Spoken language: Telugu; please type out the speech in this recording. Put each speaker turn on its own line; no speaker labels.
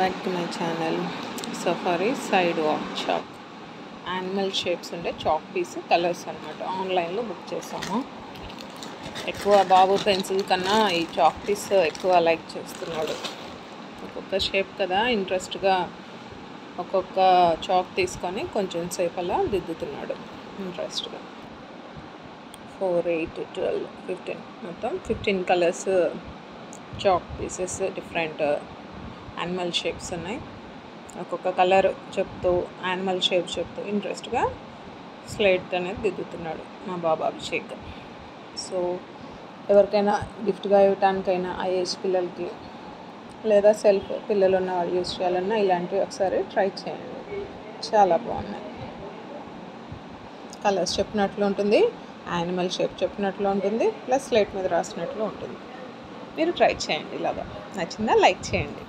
back to my channel safari side walk chalk animal shapes ఉండే చాక్ పీస్ కలర్స్ అనమాట ఆన్లైన్లో బుక్ చేసాము ఎక్కువ బాబు పెన్సిల్ కన్నా ఈ చాక్ పీస్ ఎక్కువ లైక్ చేస్తున్నాడు ఒక్కొక్క షేప్ కదా ఇంట్రెస్ట్గా ఒక్కొక్క చాక్ తీసుకొని కొంచెం సేపు అలా దిద్దుతున్నాడు ఇంట్రెస్ట్గా ఫోర్ ఎయిట్ ట్వెల్వ్ ఫిఫ్టీన్ మొత్తం fifteen colours chalk pieces different animal shapes ఉన్నాయి ఒక్కొక్క కలర్ చెప్తూ యానిమల్ షేప్ చెప్తూ ఇంట్రెస్ట్గా స్లేట్ అనేది దిద్దుతున్నాడు మా బాబా అభిషేక్ సో ఎవరికైనా గిఫ్ట్గా ఇవ్వటానికైనా ఆ ఏజ్ పిల్లలకి లేదా సెల్ఫ్ పిల్లలు ఉన్న వాళ్ళు యూజ్ చేయాలన్నా ఇలాంటివి ఒకసారి ట్రై చేయండి చాలా బాగున్నాయి కలర్స్ చెప్పినట్లు ఉంటుంది యానిమల్ షేప్ చెప్పినట్లు ఉంటుంది ప్లస్ స్లేట్ మీద రాసినట్లు ఉంటుంది మీరు ట్రై చేయండి ఇలాగా నచ్చిందా లైక్ చేయండి